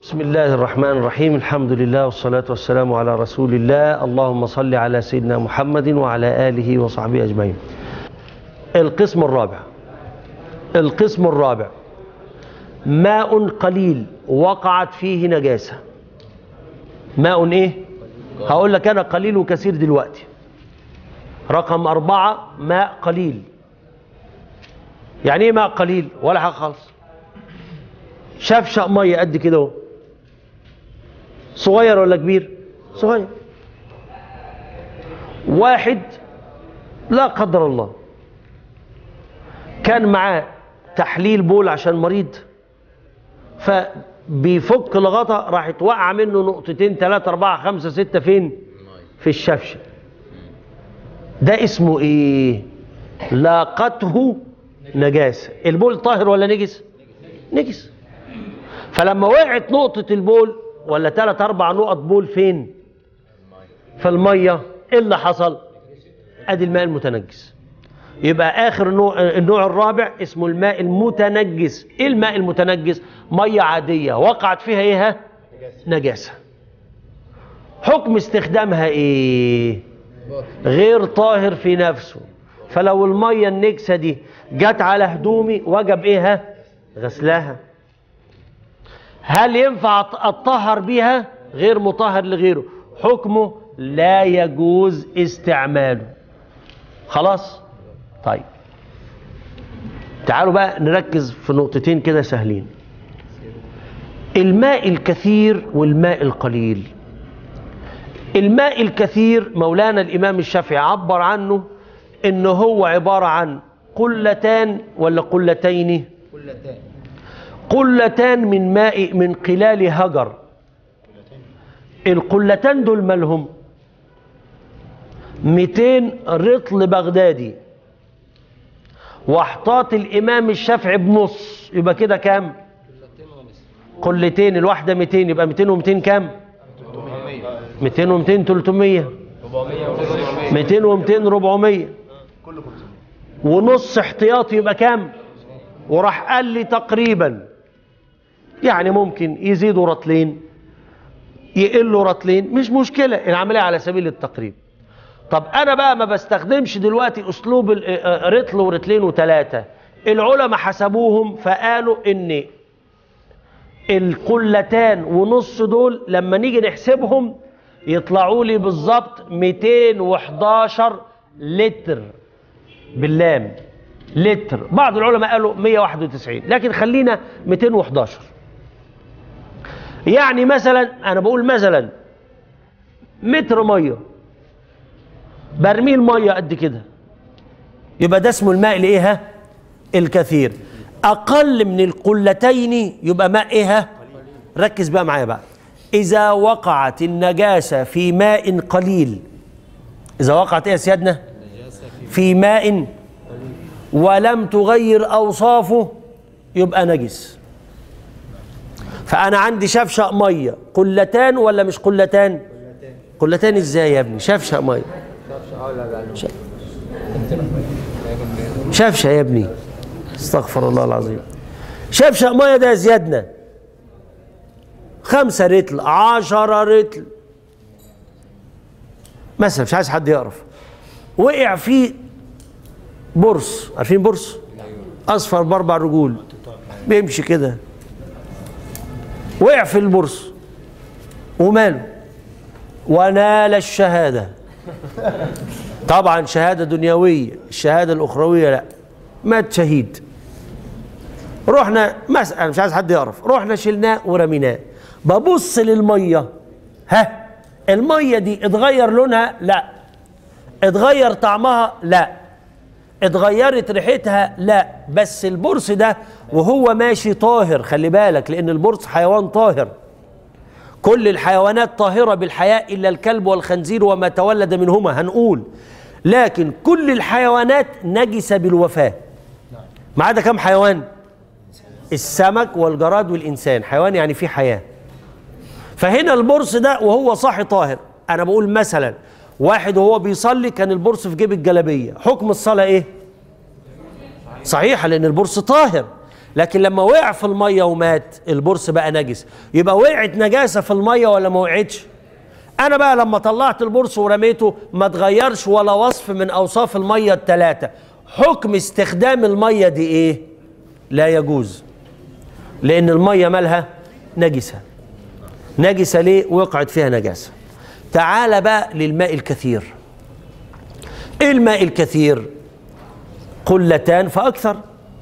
بسم الله الرحمن الرحيم الحمد لله والصلاة والسلام على رسول الله اللهم صل على سيدنا محمد وعلى آله وصحبه أجمعين القسم الرابع القسم الرابع ماء قليل وقعت فيه نجاسة ماء ايه هقول لك انا قليل وكثير دلوقتي رقم أربعة ماء قليل يعني ايه ماء قليل ولا حاجة خالص شفشق مية قد كده اهو صغير ولا كبير صغير واحد لا قدر الله كان معاه تحليل بول عشان مريض فبيفك الغطا راحت وقع منه نقطتين ثلاثة أربعة خمسة ستة فين في الشفشة ده اسمه ايه لاقته نجاسة البول طاهر ولا نجس نجس فلما وقعت نقطة البول ولا ثلاث أربع نقط بول فين في المية ايه اللي حصل ادي الماء المتنجس يبقى اخر نوع النوع الرابع اسمه الماء المتنجس ايه الماء المتنجس ميه عاديه وقعت فيها ايه ها؟ نجاسه حكم استخدامها ايه غير طاهر في نفسه فلو الميه النجسه دي جت على هدومي وجب ايه ها؟ غسلها هل ينفع اطهر بيها غير مطهر لغيره حكمه لا يجوز استعماله خلاص طيب تعالوا بقى نركز في نقطتين كده سهلين الماء الكثير والماء القليل الماء الكثير مولانا الإمام الشافعي عبر عنه إنه هو عبارة عن قلتان ولا قلتين قلتان قلتان من ماء من قلال هجر القلتان دول مالهم 200 رطل بغدادي واحتاط الامام الشافعي بنص يبقى كده كام قلتين الواحده 200 يبقى 200 و200 كام 200 و200 300 200 و200 400 ونص احتياطي يبقى كام وراح قال لي تقريبا يعني ممكن يزيدوا رطلين يقلوا رطلين مش مشكله العمليه على سبيل التقريب طب انا بقى ما بستخدمش دلوقتي اسلوب ال- رطل ورتلين وثلاثه العلماء حسبوهم فقالوا ان القلتان ونص دول لما نيجي نحسبهم يطلعوا لي بالظبط 211 لتر باللام لتر بعض العلماء قالوا 191 لكن خلينا 211 يعني مثلا انا بقول مثلا متر ميه برميل ميه قد كده يبقى ده اسمه الماء الايه ها؟ الكثير اقل من القلتين يبقى ماء ايه ها؟ ركز بقى معايا بقى اذا وقعت النجاسه في ماء قليل اذا وقعت ايه يا سيادنا في ماء ولم تغير اوصافه يبقى نجس فانا عندي شفشق ميه قلتان ولا مش قلتان قلتان ازاي يا ابني شفشق ميه شفشة يا ابني استغفر الله العظيم شفشق ميه ده زيادنا خمسة رتل عشرة رتل مثلا مش عايز حد يعرف وقع فيه برص عارفين برص اصفر باربع رجول بيمشي كده وقع في البرص وماله ونال الشهاده طبعا شهاده دنيويه الشهاده الاخرويه لا مات شهيد رحنا مسألة مش عايز حد يعرف رحنا شلناه ورميناه ببص للميه ها الميه دي اتغير لونها لا اتغير طعمها لا اتغيرت ريحتها لا بس البرص ده وهو ماشي طاهر خلي بالك لان البرص حيوان طاهر كل الحيوانات طاهرة بالحياة إلا الكلب والخنزير وما تولد منهما هنقول لكن كل الحيوانات نجسة بالوفاة ما عدا كم حيوان السمك والجراد والإنسان حيوان يعني فيه حياة فهنا البرص ده وهو صاحي طاهر أنا بقول مثلا واحد وهو بيصلي كان البرص في جيب الجلابية حكم الصلاة إيه صحيحة لأن البرص طاهر لكن لما وقع في الميه ومات البرص بقى نجس يبقى وقعت نجاسه في الميه ولا ما وقعتش انا بقى لما طلعت البرص ورميته ما اتغيرش ولا وصف من اوصاف الميه الثلاثه حكم استخدام الميه دي ايه لا يجوز لان الميه مالها نجسه نجسه ليه وقعت فيها نجاسه تعال بقى للماء الكثير ايه الماء الكثير قلتان فاكثر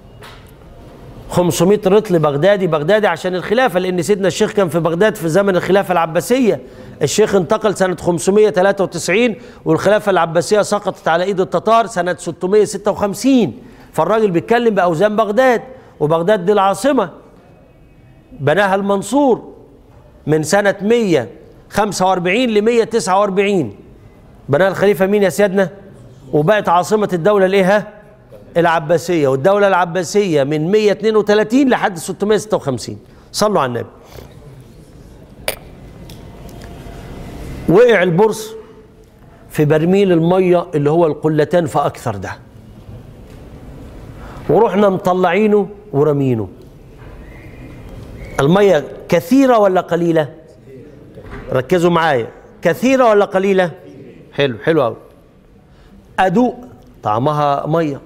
500 رطل بغدادي بغدادي عشان الخلافة لأن سيدنا الشيخ كان في بغداد في زمن الخلافة العباسية الشيخ انتقل سنة 593 والخلافة العباسية سقطت على إيد التتار سنة 656 فالراجل بيتكلم بأوزان بغداد وبغداد دي العاصمة بناها المنصور من سنة 145 ل 149 بناها الخليفة مين يا سيادنا وبقت عاصمة الدولة الإيه العباسية والدولة العباسية من 132 لحد 656 صلوا على النبي وقع البرص في برميل المية اللي هو القلتان فأكثر ده ورحنا مطلعينه ورمينه المية كثيرة ولا قليلة ركزوا معايا كثيرة ولا قليلة حلو حلو قوي أدوق طعمها ميه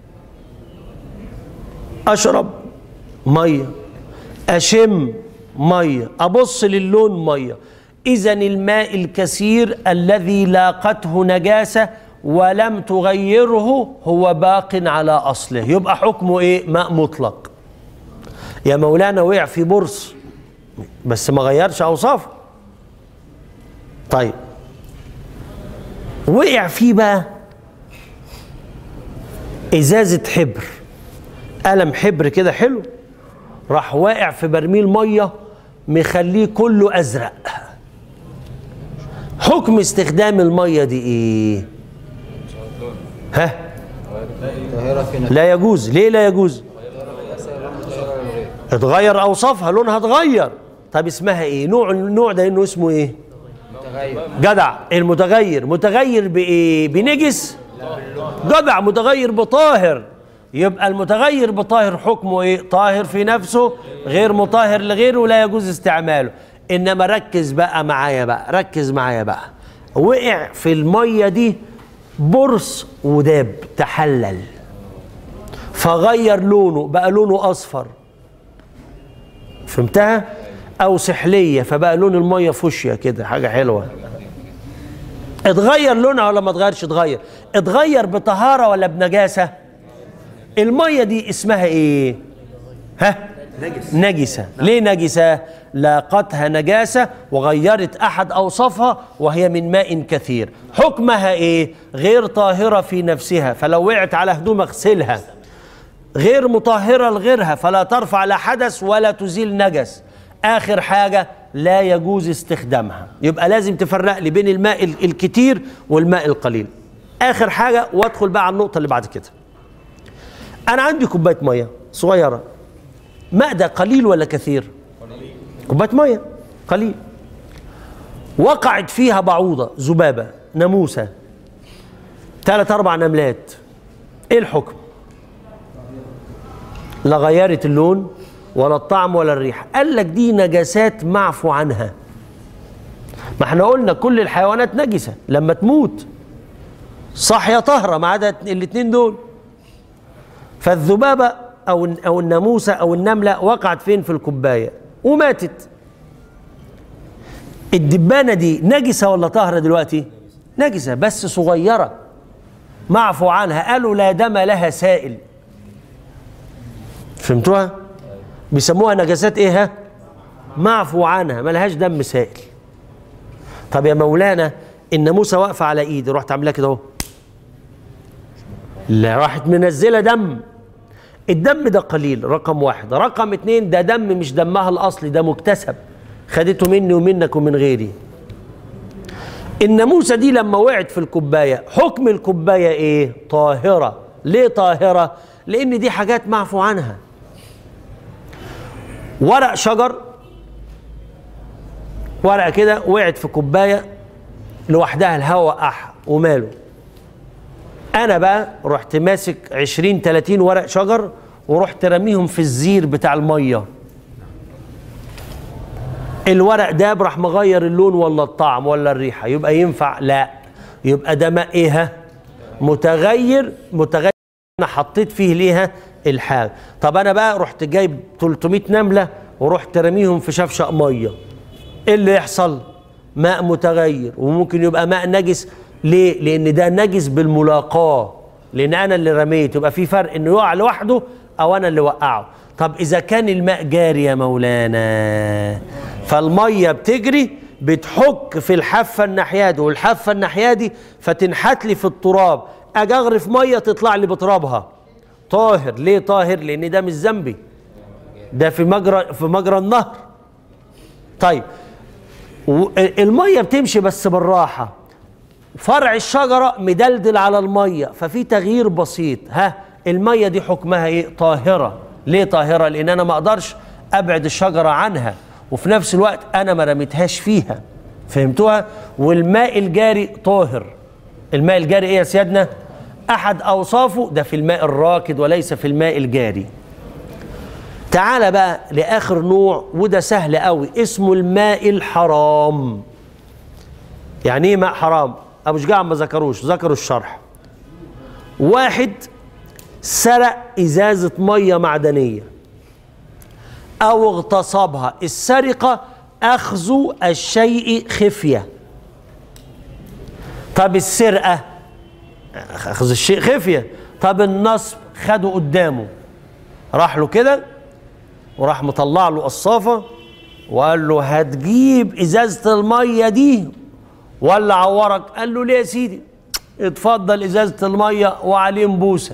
اشرب ميه اشم ميه ابص للون ميه اذا الماء الكثير الذي لاقته نجاسه ولم تغيره هو باق على اصله يبقى حكمه ايه ماء مطلق يا مولانا وقع في برص بس ما غيرش اوصافه طيب وقع فيه بقى ازازه حبر قلم حبر كده حلو راح واقع في برميل ميه مخليه كله ازرق حكم استخدام الميه دي ايه ها لا يجوز ليه لا يجوز اتغير اوصافها لونها اتغير طب اسمها ايه نوع النوع ده انه اسمه ايه جدع المتغير متغير بايه بنجس جدع متغير بطاهر يبقى المتغير بطاهر حكمه ايه طاهر في نفسه غير مطهر لغيره لا يجوز استعماله انما ركز بقى معايا بقى ركز معايا بقى وقع في الميه دي برص وداب تحلل فغير لونه بقى لونه اصفر فهمتها او سحليه فبقى لون الميه فوشيا كده حاجه حلوه اتغير لونها ولا ما اتغيرش اتغير اتغير بطهاره ولا بنجاسه الميه دي اسمها ايه ها نجس. نجسة ليه نجسة لاقتها نجاسة وغيرت أحد أوصافها وهي من ماء كثير حكمها إيه غير طاهرة في نفسها فلو وقعت على هدوم اغسلها غير مطهرة لغيرها فلا ترفع لا حدث ولا تزيل نجس آخر حاجة لا يجوز استخدامها يبقى لازم تفرق لي بين الماء الكتير والماء القليل آخر حاجة وادخل بقى على النقطة اللي بعد كده انا عندي كوبايه ميه صغيره ماء ده قليل ولا كثير كوبايه ميه قليل وقعت فيها بعوضه ذبابه ناموسه ثلاث اربع نملات ايه الحكم لا غيرت اللون ولا الطعم ولا الريحه قال لك دي نجاسات معفو عنها ما احنا قلنا كل الحيوانات نجسه لما تموت صح يا طهره ما عدا الاثنين دول فالذبابة أو أو الناموسة أو النملة وقعت فين في الكوباية وماتت الدبانة دي نجسة ولا طاهرة دلوقتي؟ نجسة بس صغيرة معفو عنها قالوا لا دم لها سائل فهمتوها؟ بيسموها نجاسات ايه ها؟ معفو عنها ملهاش دم سائل طب يا مولانا الناموسة واقفة على ايدي رحت عاملها كده اهو لا راحت منزلة دم الدم ده قليل رقم واحد رقم اتنين ده دم مش دمها الأصلي ده مكتسب خدته مني ومنك ومن غيري الناموسة دي لما وقعت في الكوباية حكم الكوباية ايه طاهرة ليه طاهرة لان دي حاجات معفو عنها ورق شجر ورقة كده وقعت في كوباية لوحدها الهواء أح وماله انا بقى رحت ماسك 20 30 ورق شجر ورحت رميهم في الزير بتاع الميه الورق ده راح مغير اللون ولا الطعم ولا الريحه يبقى ينفع لا يبقى ده ماء ايه ها؟ متغير متغير انا حطيت فيه ليها الحاجه طب انا بقى رحت جايب 300 نمله ورحت رميهم في شفشق ميه ايه اللي يحصل ماء متغير وممكن يبقى ماء نجس ليه لان ده نجس بالملاقاه لان انا اللي رميت يبقى في فرق انه يقع لوحده او انا اللي وقعه طب اذا كان الماء جاري يا مولانا فالميه بتجري بتحك في الحافه الناحيه دي والحافه الناحيه دي فتنحت لي في التراب اجي اغرف ميه تطلع لي بترابها طاهر ليه طاهر لان ده مش ذنبي ده في مجرى في مجرى النهر طيب و- الميه بتمشي بس بالراحه فرع الشجره مدلدل على الميه ففي تغيير بسيط ها الميه دي حكمها ايه طاهره ليه طاهره لان انا ما اقدرش ابعد الشجره عنها وفي نفس الوقت انا ما رميتهاش فيها فهمتوها والماء الجاري طاهر الماء الجاري ايه يا سيادنا احد اوصافه ده في الماء الراكد وليس في الماء الجاري تعال بقى لاخر نوع وده سهل قوي اسمه الماء الحرام يعني ايه ماء حرام ابو شجاع ما ذكروش ذكروا الشرح واحد سرق ازازه ميه معدنيه او اغتصبها السرقه اخذ الشيء خفيه طب السرقه اخذ الشيء خفيه طب النصب خده قدامه راح له كده وراح مطلع له قصافه وقال له هتجيب ازازه الميه دي ولا عورك قال له ليه يا سيدي اتفضل ازازه الميه وعليه بوسه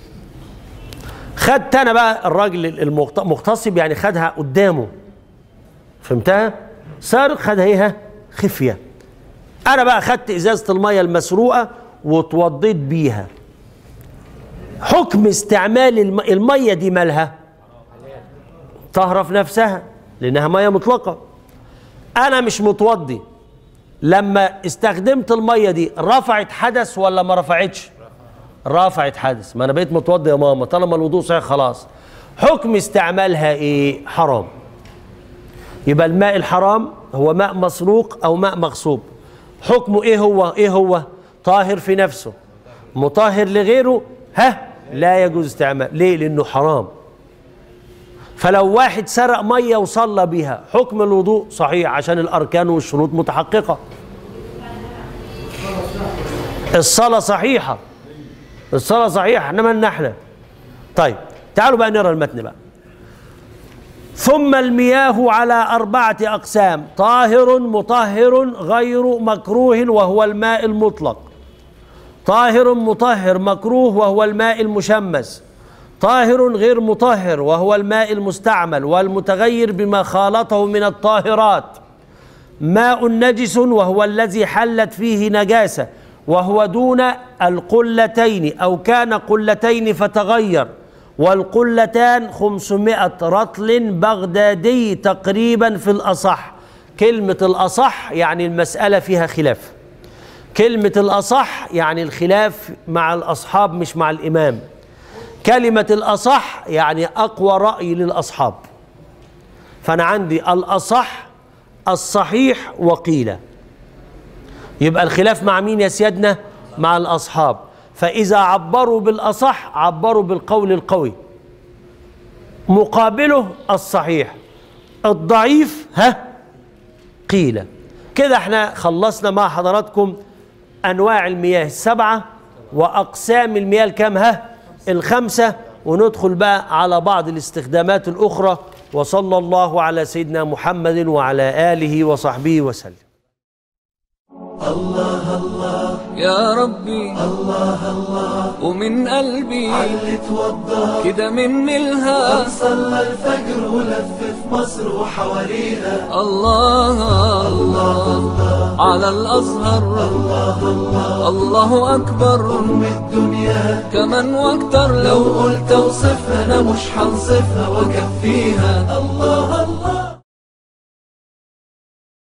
خدت انا بقى الراجل المغت- المغتصب يعني خدها قدامه فهمتها سارق خدها ايه خفيه انا بقى خدت ازازه الميه المسروقه واتوضيت بيها حكم استعمال الم... الميه دي مالها طهره في نفسها لانها ميه مطلقه انا مش متوضي لما استخدمت الميه دي رفعت حدث ولا ما رفعتش رفعت حدث ما انا بقيت متوضي يا ماما طالما الوضوء صحيح خلاص حكم استعمالها ايه حرام يبقى الماء الحرام هو ماء مسروق او ماء مغصوب حكمه ايه هو ايه هو طاهر في نفسه مطهر لغيره ها لا يجوز استعمال ليه لانه حرام فلو واحد سرق ميه وصلى بها حكم الوضوء صحيح عشان الاركان والشروط متحققه الصلاه صحيحه الصلاه صحيحه انما لنا احنا طيب تعالوا بقى نقرا المتن بقى ثم المياه على أربعة أقسام طاهر مطهر غير مكروه وهو الماء المطلق طاهر مطهر مكروه وهو الماء المشمس طاهر غير مطهر وهو الماء المستعمل والمتغير بما خالطه من الطاهرات ماء نجس وهو الذي حلت فيه نجاسة وهو دون القلتين أو كان قلتين فتغير والقلتان خمسمائة رطل بغدادي تقريبا في الأصح كلمة الأصح يعني المسألة فيها خلاف كلمة الأصح يعني الخلاف مع الأصحاب مش مع الإمام كلمة الأصح يعني أقوى رأي للأصحاب فأنا عندي الأصح الصحيح وقيل يبقى الخلاف مع مين يا سيادنا مع الأصحاب فإذا عبروا بالأصح عبروا بالقول القوي مقابله الصحيح الضعيف ها قيل كده احنا خلصنا مع حضراتكم أنواع المياه السبعة وأقسام المياه الكام ها الخمسة وندخل بقى على بعض الاستخدامات الأخرى وصلى الله على سيدنا محمد وعلى آله وصحبه وسلم يا ربي الله الله ومن قلبي اللي توضى كده من الها صلى الفجر ولف في مصر وحواليها الله الله على الأزهر الله أكبر أم الدنيا كمان واكتر لو لو قلت اوصفها انا مش هنصفها واكفيها الله الله